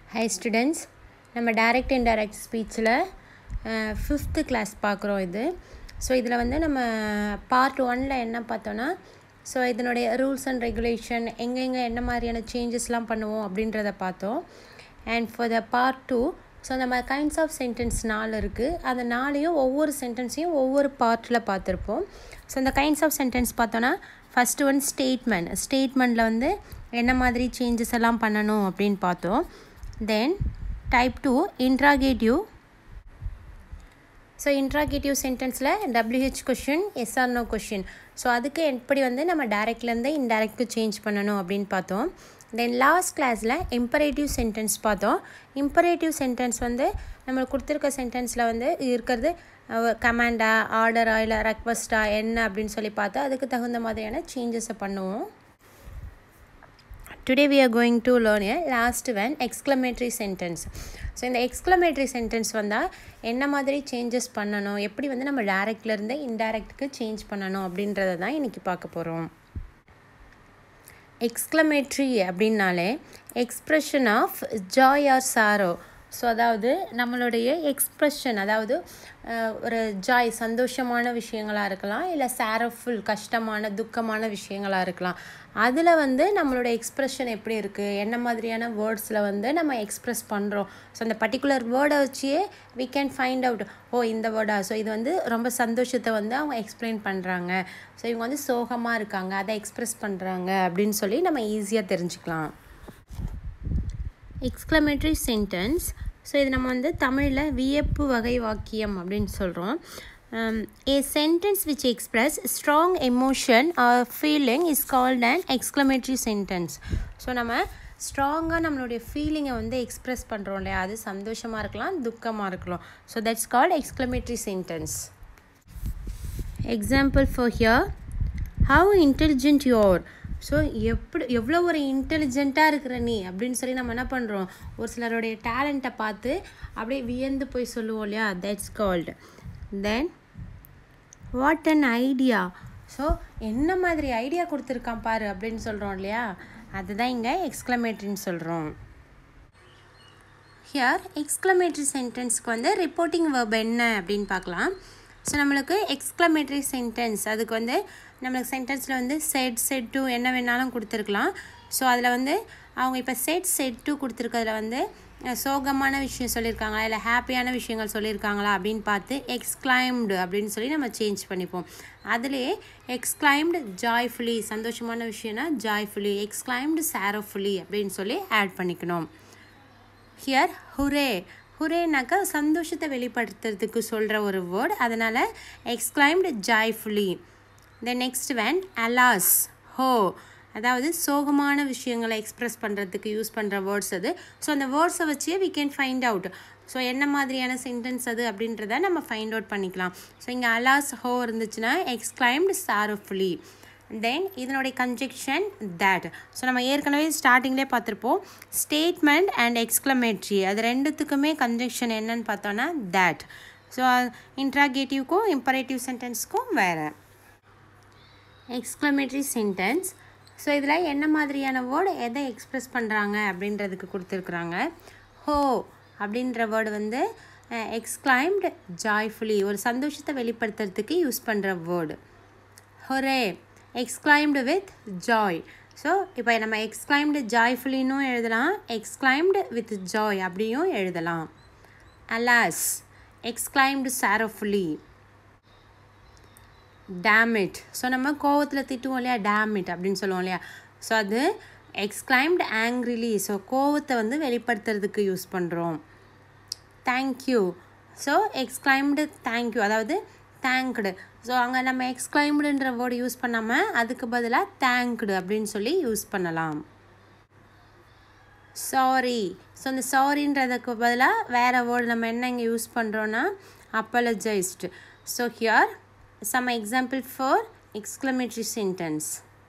High students நம்ம direct and direct ஸ்பீச்சில் fifth class பார்க்குறோம் இது ஸோ இதில் வந்து நம்ம பார்ட் ஒனில் என்ன பார்த்தோன்னா ஸோ இதனுடைய ரூல்ஸ் அண்ட் ரெகுலேஷன் எங்கெங்கே என்ன மாதிரியான சேஞ்சஸ்லாம் பண்ணுவோம் அப்படின்றத பார்த்தோம் and for the part two so நம்ம கைண்ட்ஸ் ஆஃப் சென்டென்ஸ் நாலு இருக்குது அந்த நாளையும் ஒவ்வொரு சென்டென்ஸையும் ஒவ்வொரு பார்ட்டில் பார்த்துருப்போம் ஸோ இந்த கைண்ட்ஸ் ஆஃப் சென்டென்ஸ் பார்த்தோன்னா ஃபஸ்ட்டு ஒன் ஸ்டேட்மெண்ட் ஸ்டேட்மெண்ட்டில் வந்து என்ன மாதிரி சேஞ்சஸ் எல்லாம் பண்ணணும் அப்படின்னு பார்த்தோம் then type two interrogative so interrogative சென்டென்ஸில் W H question yes or no question so அதுக்கு எப்படி வந்து நம்ம டேரெக்ட்லேருந்து இன்டேரக்ட்க்கு சேஞ்ச் பண்ணணும் அப்படின்னு பார்த்தோம் தென் லாஸ்ட் கிளாஸில் இம்பரேட்டிவ் சென்டென்ஸ் பார்த்தோம் இம்பரேட்டிவ் சென்டென்ஸ் வந்து நம்மளுக்கு கொடுத்துருக்க சென்டென்ஸில் வந்து இருக்கிறது கமாண்டா ஆர்டரா இல்லை ரெக்வஸ்டா என்ன அப்படின்னு சொல்லி பார்த்தா அதுக்கு தகுந்த மாதிரியான சேஞ்சஸை பண்ணுவோம் today we are going to learn a last one exclamatory sentence so இந்த எக்ஸ்க்ளமேட்ரி சென்டென்ஸ் வந்தால் என்ன மாதிரி சேஞ்சஸ் பண்ணணும் எப்படி வந்து நம்ம டேரெக்ட்லேருந்து இன்டேரக்ட்டுக்கு சேஞ்ச் பண்ணணும் அப்படின்றத தான் இன்றைக்கி பார்க்க போகிறோம் எக்ஸ்க்ளமேட்ரி அப்படின்னாலே expression of joy or sorrow so அதாவது நம்மளுடைய எக்ஸ்ப்ரெஷன் அதாவது ஒரு ஜாய் சந்தோஷமான விஷயங்களாக இருக்கலாம் இல்லை சாரஃபுல் கஷ்டமான துக்கமான விஷயங்களாக இருக்கலாம் அதில் வந்து நம்மளோட எக்ஸ்ப்ரெஷன் எப்படி இருக்குது என்ன மாதிரியான வேர்ட்ஸில் வந்து நம்ம எக்ஸ்ப்ரெஸ் பண்ணுறோம் ஸோ அந்த பர்டிகுலர் வேர்டை வச்சியே வி கேன் ஃபைண்ட் அவுட் ஓ இந்த வேர்டா ஸோ இது வந்து ரொம்ப சந்தோஷத்தை வந்து அவங்க எக்ஸ்பிளைன் பண்ணுறாங்க ஸோ இவங்க வந்து சோகமாக இருக்காங்க அதை எக்ஸ்ப்ரெஸ் பண்ணுறாங்க அப்படின்னு சொல்லி நம்ம ஈஸியாக தெரிஞ்சுக்கலாம் எக்ஸ்க்ளமேட்ரி சென்டென்ஸ் ஸோ இது நம்ம வந்து தமிழில் வியப்பு வகை வாக்கியம் அப்படின்னு சொல்கிறோம் a sentence which express strong emotion or feeling is called and exclamatory sentence so நம்ம ஸ்ட்ராங்காக நம்மளுடைய ஃபீலிங்கை வந்து எக்ஸ்ப்ரெஸ் பண்ணுறோம் இல்லையா அது சந்தோஷமாக இருக்கலாம் துக்கமாக இருக்கலாம் so that's called exclamatory sentence example for here how intelligent you're so எப்படி எவ்வளோ ஒரு இன்டெலிஜென்ட்டாக இருக்கிற நீ அப்படின்னு சொல்லி நம்ம என்ன பண்ணுறோம் ஒரு சிலருடைய டேலண்ட்டை பார்த்து அப்படியே வியந்து போய் சொல்லுவோம் இல்லையா that's called then what an idea so என்ன மாதிரி ஐடியா கொடுத்துருக்கான் பாரு அப்படின்னு சொல்கிறோம் இல்லையா அதுதான் இங்கே எக்ஸ்க்ளமேட்ரின்னு சொல்கிறோம் ஹியர் எக்ஸ்க்ளமேட்ரி சென்டென்ஸ்க்கு வந்து ரிப்போர்ட்டிங் வேர்ப் என்ன அப்படின்னு பார்க்கலாம் ஸோ நம்மளுக்கு எக்ஸ்க்ளமேட்ரி சென்டென்ஸ் அதுக்கு வந்து நம்மளுக்கு சென்டென்ஸில் வந்து செட் செட் டூ என்ன வேணாலும் கொடுத்துருக்கலாம் ஸோ அதில் வந்து அவங்க இப்போ செட் செட் டூ கொடுத்துருக்கிறதுல வந்து சோகமான விஷயம் சொல்லியிருக்காங்களா இல்லை ஹாப்பியான விஷயங்கள் சொல்லியிருக்காங்களா அப்படின்னு பார்த்து எக்ஸ்க்ளைம்டு அப்படின்னு சொல்லி நம்ம சேஞ்ச் பண்ணிப்போம் அதுலேயே எக்ஸ்க்ளைம்டு ஜாய்ஃபுல்லி சந்தோஷமான விஷயம்னா ஜாய்ஃபுல்லி எக்ஸ்க்ளைம்டு சாரோஃபுல்லி அப்படின்னு சொல்லி ஆட் பண்ணிக்கணும் ஹியர் ஹுரே ஹுரேனாக்கா சந்தோஷத்தை வெளிப்படுத்துறதுக்கு சொல்கிற ஒரு வேர்ட் அதனால் exclaimed joyfully then next one alas ஹோ அதாவது சோகமான விஷயங்களை எக்ஸ்ப்ரெஸ் பண்ணுறதுக்கு யூஸ் பண்ணுற வேர்ட்ஸ் அது ஸோ அந்த வேர்ட்ஸை வச்சே we can find out so என்ன மாதிரியான சென்டென்ஸ் அது அப்படின்றத நம்ம ஃபைண்ட் அவுட் பண்ணிக்கலாம் ஸோ இங்கே அலாஸ் ஹோ இருந்துச்சுன்னா எக்ஸ்க்ளைம்டு சாரோஃபுல்லி தென் இதனுடைய கன்ஜெக்ஷன் தேட் ஸோ நம்ம ஏற்கனவே ஸ்டார்டிங்லேயே பார்த்துருப்போம் ஸ்டேட்மெண்ட் அண்ட் எக்ஸ்க்ளமேட்ரி அது ரெண்டுத்துக்குமே கன்ஜெக்ஷன் என்னன்னு பார்த்தோன்னா தேட் ஸோ இன்ட்ராகேட்டிவ்க்கும் இம்பரேட்டிவ் சென்டென்ஸ்க்கும் வேறு எக்ஸ்க்ளமேட்ரி சென்டென்ஸ் ஸோ இதில் என்ன மாதிரியான வேர்டு எதை எக்ஸ்ப்ரெஸ் பண்ணுறாங்க அப்படின்றதுக்கு கொடுத்துருக்குறாங்க ஹோ அப்படின்ற வேர்டு வந்து எக்ஸ்க்ளைம்டு ஜாய்ஃபுல்லி ஒரு சந்தோஷத்தை வெளிப்படுத்துறதுக்கு யூஸ் பண்ணுற word hurray exclaimed with joy so இப்போ நம்ம எக்ஸ்க்ளைம்டு ஜாய்ஃபுல்லினும் எழுதலாம் எக்ஸ்க்ளைம்டு வித் ஜாய் அப்படியும் எழுதலாம் alas exclaimed sorrowfully damn it so நம்ம கோவத்தில் திட்டுவோம் இல்லையா டேமிட் அப்படின்னு சொல்லுவோம் இல்லையா ஸோ அது எக்ஸ்க்ளைம்டு ஆங்க்ரிலி ஸோ கோவத்தை வந்து வெளிப்படுத்துறதுக்கு யூஸ் பண்ணுறோம் தேங்க்யூ ஸோ எக்ஸ்க்ளைம்டு தேங்க்யூ அதாவது தேங்க்டு ஸோ அங்கே நம்ம எக்ஸ்க்ளைம்டுன்ற வேர்டு யூஸ் பண்ணாமல் அதுக்கு பதிலாக தேங்க்டு அப்படின்னு சொல்லி யூஸ் பண்ணலாம் சாரி ஸோ இந்த சாரின்றதுக்கு பதிலாக வேறு வேர்டு நம்ம என்ன இங்கே யூஸ் பண்ணுறோன்னா apologised so here some example for exclamatory sentence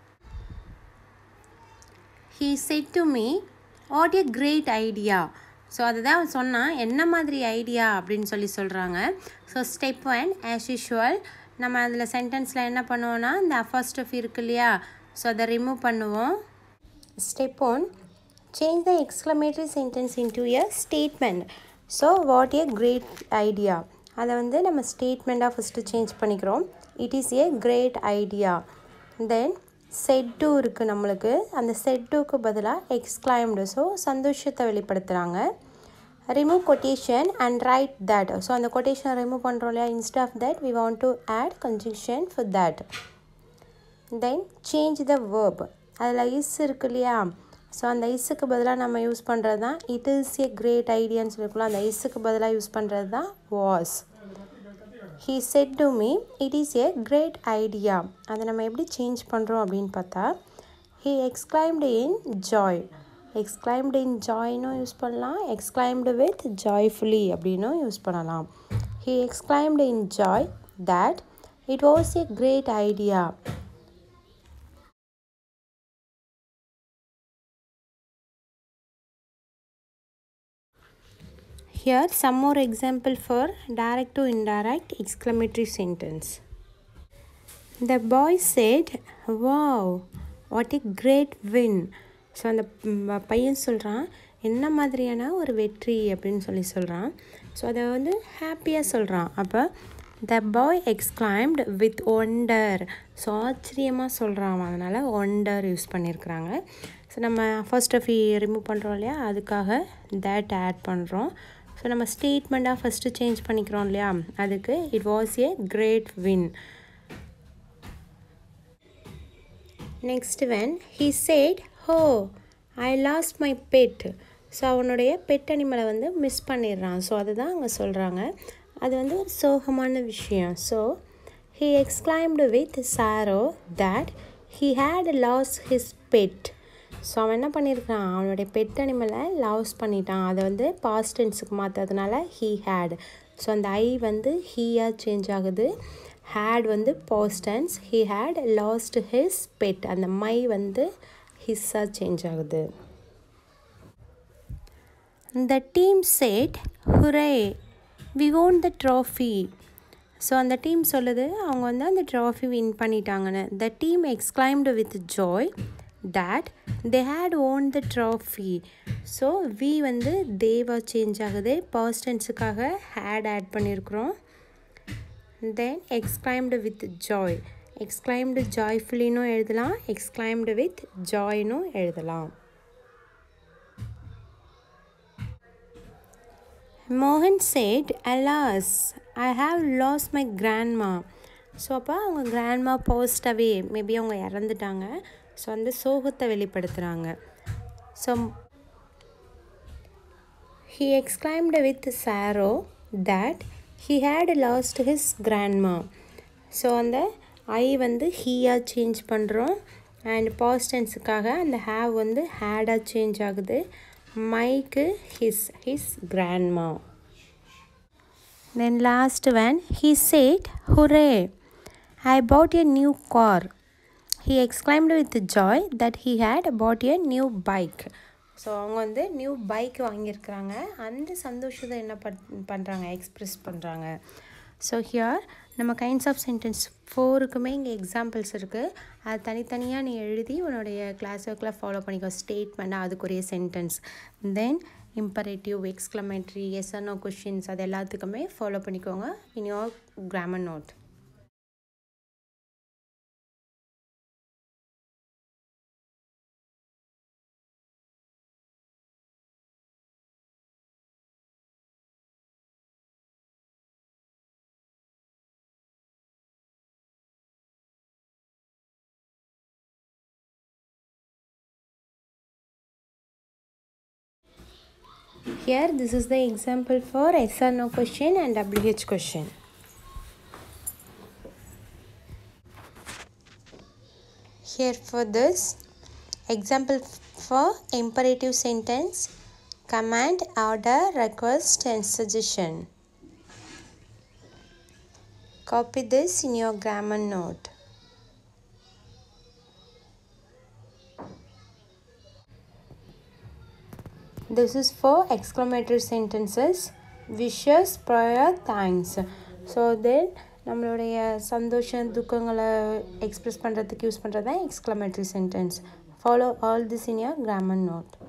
he said to me what a great idea so அதுதான் சொன்னால் என்ன மாதிரி ஐடியா அப்படின்னு சொல்லி சொல்கிறாங்க so step one as usual நம்ம அதில் சென்டென்ஸில் என்ன பண்ணுவோன்னா இந்த ஃபர்ஸ்ட் ஆஃப் இருக்கு இல்லையா ஸோ அதை ரிமூவ் பண்ணுவோம் step one change the exclamatory sentence into a statement so what a great idea அதை வந்து நம்ம ஸ்டேட்மெண்ட்டாக ஃபஸ்ட்டு சேஞ்ச் பண்ணிக்கிறோம் it is a great idea then said to இருக்குது நம்மளுக்கு அந்த செட் டூக்கு பதிலாக எக்ஸ்கிளைம்டு ஸோ சந்தோஷத்தை வெளிப்படுத்துகிறாங்க remove quotation and write that so அந்த கொட்டேஷனை ரிமூவ் பண்ணுறோம் இல்லையா instead of that we want to add conjunction for that then change the verb அதில் இஸ் இருக்கு இல்லையா ஸோ அந்த இஸ்ஸுக்கு பதிலாக நம்ம யூஸ் பண்ணுறது தான் இட் இஸ் ஏ கிரேட் ஐடியான்னு சொல்லியிருக்கலாம் அந்த இஸ்ஸுக்கு பதிலாக யூஸ் பண்ணுறது தான் was he said to me it is a great idea அதை நம்ம எப்படி சேஞ்ச் பண்ணுறோம் அப்படின்னு பார்த்தா he exclaimed in joy exclaimed in ஜாய்னும் யூஸ் பண்ணலாம் எக்ஸ்கிளைம்டு வித் ஜாய்ஃபுல்லி அப்படின்னும் யூஸ் பண்ணலாம் he exclaimed in joy that it was a great idea Here some more example for direct to indirect exclamatory sentence. The boy said, Wow, what a great win. So அந்த பையன் சொல்கிறான் என்ன மாதிரியான ஒரு வெற்றி அப்படின்னு சொல்லி சொல்கிறான் ஸோ அதை வந்து ஹாப்பியாக சொல்கிறான் அப்போ the boy exclaimed with wonder so ஆச்சரியமாக சொல்கிறான் அதனால் ஒண்டர் யூஸ் பண்ணியிருக்கிறாங்க ஸோ நம்ம ஃபர்ஸ்ட் ஆஃப் ரிமூவ் பண்ணுறோம் இல்லையா அதுக்காக தேட் ஆட் பண்ணுறோம் ஸோ நம்ம ஸ்டேட்மெண்ட்டாக ஃபஸ்ட்டு சேஞ்ச் பண்ணிக்கிறோம் இல்லையா அதுக்கு it was a great win next when he said oh I lost my pet so அவனுடைய பெட் அனிமலை வந்து மிஸ் பண்ணிடுறான் ஸோ அதுதான் அங்கே சொல்கிறாங்க அது வந்து ஒரு சோகமான விஷயம் so he exclaimed with sorrow that he had lost his pet so அவன் என்ன பண்ணியிருக்கான் அவனுடைய பெட் அனிமலை லாஸ் பண்ணிட்டான் அதை வந்து பாஸ்ட் டென்ஸுக்கு மாற்றதுனால ஹீ ஹேட் ஸோ அந்த ஐ வந்து ஹீயாக சேஞ்ச் ஆகுது ஹேட் வந்து past tense he had lost his pet அந்த மை வந்து ஹிஸ்ஸாக சேஞ்ச் ஆகுது the team said hooray we won the trophy so அந்த டீம் சொல்லுது அவங்க வந்து அந்த ட்ராஃபி வின் பண்ணிட்டாங்கன்னு the team exclaimed with joy that they had won the trophy so we வந்து தேவா சேஞ்ச் ஆகுது பர்ஸ்டன்ஸுக்காக ஹேட் ஆட் பண்ணியிருக்கிறோம் தென் எக்ஸ்கிளைம்டு வித் ஜாய் எக்ஸ்கிளைம்டு ஜாய்ஃபுல்லினும் எழுதலாம் எக்ஸ்கிளைம்டு வித் ஜாய்னும் எழுதலாம் மோகன் said alas I have lost my grandma so அப்போ அவங்க கிராண்ட்மா போஸ்ட் அவே மேபி அவங்க இறந்துட்டாங்க ஸோ அந்த சோகத்தை வெளிப்படுத்துகிறாங்க so he exclaimed with sorrow that he had lost his grandma so அந்த ஐ வந்து ஹீயாக சேஞ்ச் பண்ணுறோம் அண்ட் பாஸ்டன்ஸுக்காக அந்த ஹேவ் வந்து ஹேடாக சேஞ்ச் ஆகுது மைக்கு his his grandma then last one he said hooray I bought a new car he exclaimed with joy that he had bought a new bike so அவங்க வந்து நியூ பைக் வாங்கியிருக்கிறாங்க அந்த சந்தோஷத்தை என்ன பண் பண்ணுறாங்க எக்ஸ்ப்ரெஸ் பண்ணுறாங்க ஸோ ஹியர் நம்ம கைண்ட்ஸ் ஆஃப் சென்டென்ஸ் ஃபோருக்குமே இங்கே எக்ஸாம்பிள்ஸ் இருக்குது அது தனித்தனியாக நீ எழுதி உன்னுடைய கிளாஸ் ஒர்க்கில் ஃபாலோ பண்ணிக்கோ ஸ்டேட்மெண்ட்டாக அதுக்குரிய sentence then imperative exclamatory yes no questions அது எல்லாத்துக்குமே ஃபாலோ பண்ணிக்கோங்க in your grammar note Here this is the example for yes or no question and WH question. Here for this example for imperative sentence command order request and suggestion. Copy this in your grammar note. This is for exclamatory sentences. Wishes, prayer, thanks. So then நம்மளுடைய சந்தோஷம் துக்கங்களை express பண்ணுறதுக்கு use பண்ணுறது தான் exclamatory sentence follow all this in your grammar note